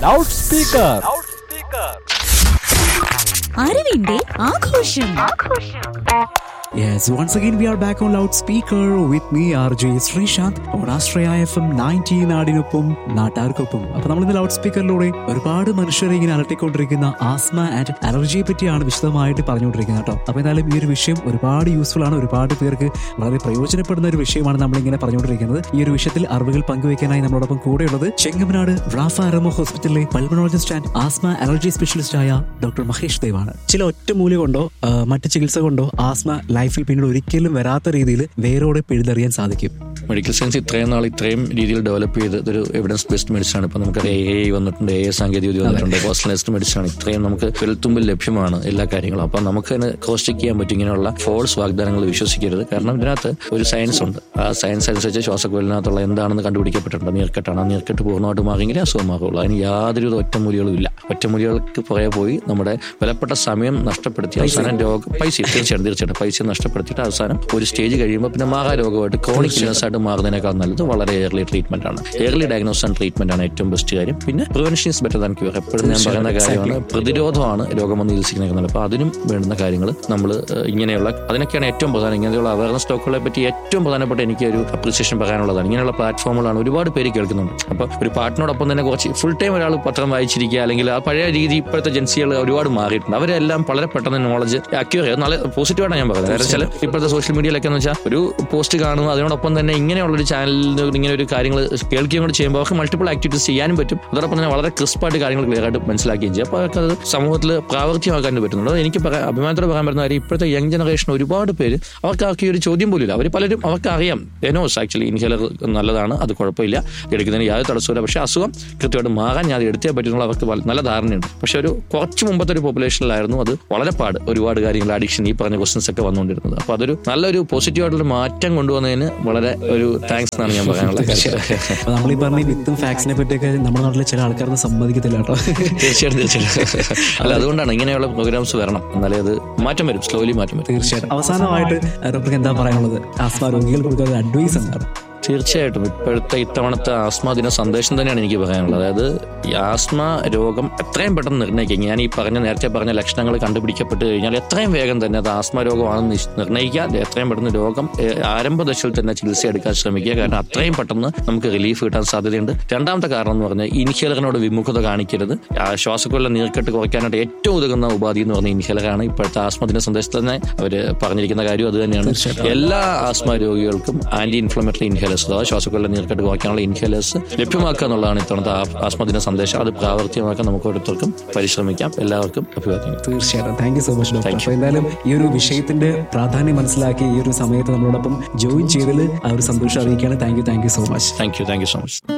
Loud speaker അറിവിന്റെ ആഘോഷം Yes, once again we are back on loudspeaker with me RJ Sreesanth on Astraya FM 90 നാടിനൊപ്പം നാട്ടാർക്കൊപ്പം അപ്പൊ നമ്മൾ ഇന്ന് ലൗഡ് സ്പീക്കറിലൂടെ ഒരുപാട് മനുഷ്യരെ ഇങ്ങനെ അലട്ടിക്കൊണ്ടിരിക്കുന്ന ആസ്മ ആൻഡ് അലർജിയെ പറ്റിയാണ് വിശദമായിട്ട് പറഞ്ഞുകൊണ്ടിരിക്കുന്നത് കേട്ടോ അപ്പൊ എന്തായാലും ഈ ഒരു വിഷയം ഒരുപാട് യൂസ്ഫുൾ ആണ് ഒരുപാട് പേർക്ക് വളരെ പ്രയോജനപ്പെടുന്ന ഒരു വിഷയമാണ് നമ്മൾ ഇങ്ങനെ പറഞ്ഞുകൊണ്ടിരിക്കുന്നത് ഈ ഒരു വിഷയത്തിൽ അറിവുകൾ പങ്കുവയ്ക്കാനായി നമ്മളോടൊപ്പം കൂടെയുള്ളത് ചെങ്ങമനാട് റാഫ അറമോ ഹോസ്പിറ്റലിലെ pulmonologist and asthma allergy specialist ആയ ഡോക്ടർ മഹേഷ് ദേവാണ് ചില ഒറ്റമൂലി കൊണ്ടോ ആ, മറ്റ് ചികിത്സ കൊണ്ടോ ആസ്മ ലൈഫിൽ പിന്നീട് ഒരിക്കലും വരാത്ത രീതിയിൽ വേരോടെ പിഴുതെറിയാൻ സാധിക്കും മെഡിക്കൽ സയൻസ് ഇത്രയും നാൾ ഇത്രയും രീതിയിൽ ഡെവലപ്പ് ചെയ്ത് ഇതൊരു എവിഡൻസ് ബേസ്ഡ് മെഡിസിൻ ആണ് ഇപ്പൊ നമുക്ക് എ ഐ വന്നിട്ടുണ്ട് എ ഐ സാങ്കേതിക വിദ്യ വന്നിട്ടുണ്ട് പേഴ്സണലൈസ്ഡ് മെഡിസിൻ ആണ് ഇത്രയും നമുക്ക് വിരൽത്തുമ്പിൽ ലഭ്യമാണ് എല്ലാ കാര്യങ്ങളും അപ്പൊ നമുക്ക് അതിന് ക്രോസ് ചെക്ക് ചെയ്യാൻ പറ്റും ഇങ്ങനെയുള്ള ഫോൾസ് വാഗ്ദാനങ്ങൾ വിശ്വസിക്കരുത് കാരണം ഇതിനകത്ത് ഒരു സയൻസ് ഉണ്ട് ആ സയൻസ് അനുസരിച്ച് ശ്വാസക്കോലിനകത്തുള്ള എന്താണെന്ന് കണ്ടുപിടിക്കപ്പെട്ടിട്ടുണ്ട് നീർക്കെട്ടാണ് ആ നീർക്കെട്ട് പൂർണ്ണമായിട്ട് മാറിയെങ്കിലേ അസുഖം മാറുള്ളൂ അതിന് യാതൊരുവിധ ഒറ്റമൂലികളും ഇല്ല ഒറ്റമൂലികൾക്ക് പുറകെ പോയി നമ്മുടെ വിലപ്പെട്ട സമയം നഷ്ടപ്പെടുത്തി അവസാനം രോഗം പൈസ തീർച്ചയായിട്ടും തീർച്ചയായിട്ടും പൈസ നഷ്ടപ്പെടുത്തിയിട്ട് അവസാനം ഒരു സ്റ്റേജ് കഴിയുമ്പോൾ പിന്നെ മാഹാരോഗമായിട്ട് ക്രോണിക് ഇൽനസ് ആയിട്ട് മാറുന്നതിനേക്കാൾ നല്ലത് വളരെ ഏർലി ട്രീറ്റ്മെന്റ് ആണ് ഏർലി ഡയഗ്നോസ് ആൻഡ് ട്രീറ്റ്മെന്റ് ആണ് ഏറ്റവും ബെസ്റ്റ് കാര്യം പിന്നെ prevention is better than cure എപ്പോഴും ഞാൻ പറയുന്ന കാര്യമാണ് പ്രതിരോധമാണ് രോഗം ചികിത്സിക്കുന്നത് അപ്പോൾ അതിനും വേണ്ടുന്ന കാര്യങ്ങൾ നമ്മൾ ഇങ്ങനെയുള്ള അതിനൊക്കെയാണ് ഏറ്റവും പ്രധാനം ഇങ്ങനെയുള്ള അവയർനെസ് ടോക്കുകളെ പറ്റി ഏറ്റവും പ്രധാനപ്പെട്ട എനിക്ക് ഒരു അപ്രീസിയേഷൻ പറയാനുള്ളതാണ് ഇങ്ങനെയുള്ള പ്ലാറ്റ്ഫോമുകളാണ് ഒരുപാട് പേര് കേൾക്കുന്നുണ്ട് അപ്പോൾ ഒരു പാട്ടിനോടൊപ്പം തന്നെ കുറച്ച് ഫുൾ ടൈം ഒരാൾ പത്രം വായിച്ചിരിക്കുക അല്ലെങ്കിൽ ആ പഴയ രീതി ഇപ്പോഴത്തെ ജൻസികൾ ഒരുപാട് മാറിയിട്ടുണ്ട് അവരെല്ലാം വളരെ പെട്ടെന്ന് നോളജ് അക്യൂർ നല്ല പോസിറ്റീവാണ് ഞാൻ പറയുന്നത് കാരണം ചില ഇപ്പോഴത്തെ സോഷ്യൽ മീഡിയയിലൊക്കെ എന്ന് വെച്ചാൽ ഒരു പോസ്റ്റ് കാണുന്നു അതിനോടൊപ്പം തന്നെ ഇങ്ങനെയുള്ള ഒരു ചാനലിൽ ഇങ്ങനെ ഒരു കാര്യങ്ങൾ കേൾക്കുകയും കൂടി ചെയ്യുമ്പോൾ അവർക്ക് മൾട്ടിപ്പിൾ ആക്ടിവിറ്റീസ് ചെയ്യാനും പറ്റും അതോടൊപ്പം തന്നെ വളരെ ക്രിസ്പായിട്ട് കാര്യങ്ങൾ ക്ലിയർ ആയിട്ട് മനസ്സിലാക്കുകയും ചെയ്യും അപ്പോൾ അവർക്ക് അത് സമൂഹത്തിൽ പ്രാവർത്തികമാക്കാൻ പറ്റുന്നുണ്ട് അത് എനിക്ക് പറയാൻ അഭിമാനത്തോടെ പറയാൻ പറ്റുന്ന കാര്യം ഇപ്പോഴത്തെ യങ് ജനറേഷൻ ഒരുപാട് പേര് അവർക്ക് ആക്കി ഒരു ചോദ്യം പോലും ഇല്ല അവർ പലരും അവർക്ക് അറിയാം എനോസ് ആക്ച്വലി ഇൻഹേലർ നല്ലതാണ് അത് കുഴപ്പമില്ല എടുക്കുന്നതിന് യാതൊരു തടസ്സമില്ല പക്ഷേ അസുഖം കൃത്യമായിട്ട് മാറാൻ ഞാൻ അത് എടുത്തേ പറ്റുന്നുള്ള അവർക്ക് വൽ- നല്ല ധാരണയുണ്ട് പക്ഷേ ഒരു കുറച്ച് മുമ്പത്തെ ഒരു പോപ്പുലേഷനിലായിരുന്നു അത് വളരെ പാട് ഒരുപാട് കാര്യങ്ങൾ അഡിക്ഷൻ ഈ പറഞ്ഞ ക്വസ്റ്റൻസ് ഒക്കെ വന്നുകൊണ്ടിരുന്നത് അപ്പോൾ അതൊരു നല്ലൊരു പോസിറ്റീവ് ആയിട്ടുള്ള മാറ്റം കൊണ്ടുവന്നതിന് വളരെ ഒരു താങ്ക്സ് എന്നാണ് ഞാൻ പറയാനുള്ളത് കാര്യം. അപ്പൊ നമ്മൾ ഈ പറഞ്ഞ ഈ വിത്തും ഫാക്സിനെ പറ്റിയൊക്കെ നമ്മുടെ നാട്ടിലെ ചില ആൾക്കാരൊന്നും സമ്മതിക്കത്തില്ല കേട്ടോ തീർച്ചയായിട്ടും തീർച്ചയായിട്ടും അല്ല അതുകൊണ്ടാണ് ഇങ്ങനെയുള്ള പ്രോഗ്രാംസ് വരണം എന്നാലേ അത് മാറ്റം വരും സ്ലോലി മാറ്റം വരും തീർച്ചയായിട്ടും അവസാനമായിട്ട് ഡോക്ടർക്ക് എന്താ പറയാനുള്ളത് ആസ്മ രോഗികൾക്ക് കൊടുക്കുന്ന അഡ്വൈസ് എന്താണ് തീർച്ചയായിട്ടും ഇപ്പോഴത്തെ ഇത്തവണത്തെ ആസ്മ ദിന സന്ദേശം തന്നെയാണ് എനിക്ക് പറയാനുള്ളത് അതായത് ഈ ആസ്മ രോഗം എത്രയും പെട്ടെന്ന് നിർണ്ണയിക്കുക ഞാൻ ഈ പറഞ്ഞ നേരത്തെ പറഞ്ഞ ലക്ഷണങ്ങൾ കണ്ടുപിടിക്കപ്പെട്ട് കഴിഞ്ഞാൽ എത്രയും വേഗം തന്നെ അത് ആസ്മ രോഗമാണെന്ന് നിശ്- നിർണ്ണയിക്കുക എത്രയും പെട്ടെന്ന് രോഗം ഏഹ്, ആരംഭ ദശയിൽ തന്നെ ചികിത്സ എടുക്കാൻ ശ്രമിക്കുക കാരണം അത്രയും പെട്ടെന്ന് നമുക്ക് റിലീഫ് കിട്ടാൻ സാധ്യതയുണ്ട് രണ്ടാമത്തെ കാരണം എന്ന് പറഞ്ഞാൽ ഇൻഹേലറിനോട് വിമുഖത കാണിക്കരുത് ആ ശ്വാസക്കൊള്ള നീർക്കെട്ട് കുറയ്ക്കാനായിട്ട് ഏറ്റവും ഉതകുന്ന ഉപാധി എന്ന് പറഞ്ഞ ഇൻഹേലറാണ് ഇപ്പോഴത്തെ ആസ്മ ദിന സന്ദേശത്തിൽ തന്നെ അവർ പറഞ്ഞിരിക്കുന്ന കാര്യം അത് തന്നെയാണ് എല്ലാ ആസ്മ രോഗികൾക്കും ആന്റി ഇൻഫ്ലമേറ്ററി ഇൻഹേലേഴ്സ് അഥവാ ശ്വാസക്കൊള്ള നീർക്കെട്ട് കുറയ്ക്കാനുള്ള ഇൻഹേലേഴ്സ് ലഭ്യമാക്കുക എന്നുള്ളതാണ് ഇത്തവണത്തെ ആ- ആസ്മ ദിന സന്ദേശം അത് പ്രാവർത്തികമാക്കാൻ നമുക്ക് ഓരോരുത്തർക്കും പരിശ്രമിക്കാം എല്ലാവർക്കും അഭിവാദ്യങ്ങൾ തീർച്ചയായിട്ടും thank you so much doctor Thank you. അപ്പൊ എന്തായാലും ഈ ഒരു വിഷയത്തിന്റെ പ്രാധാന്യം മനസ്സിലാക്കി ഈ ഒരു സമയത്ത് നമ്മളോടൊപ്പം ജോയിൻ ചെയ്തതിൽ ആ ഒരു സന്തോഷം അറിയിക്കുകയാണ് thank you thank you so much thank you thank you so much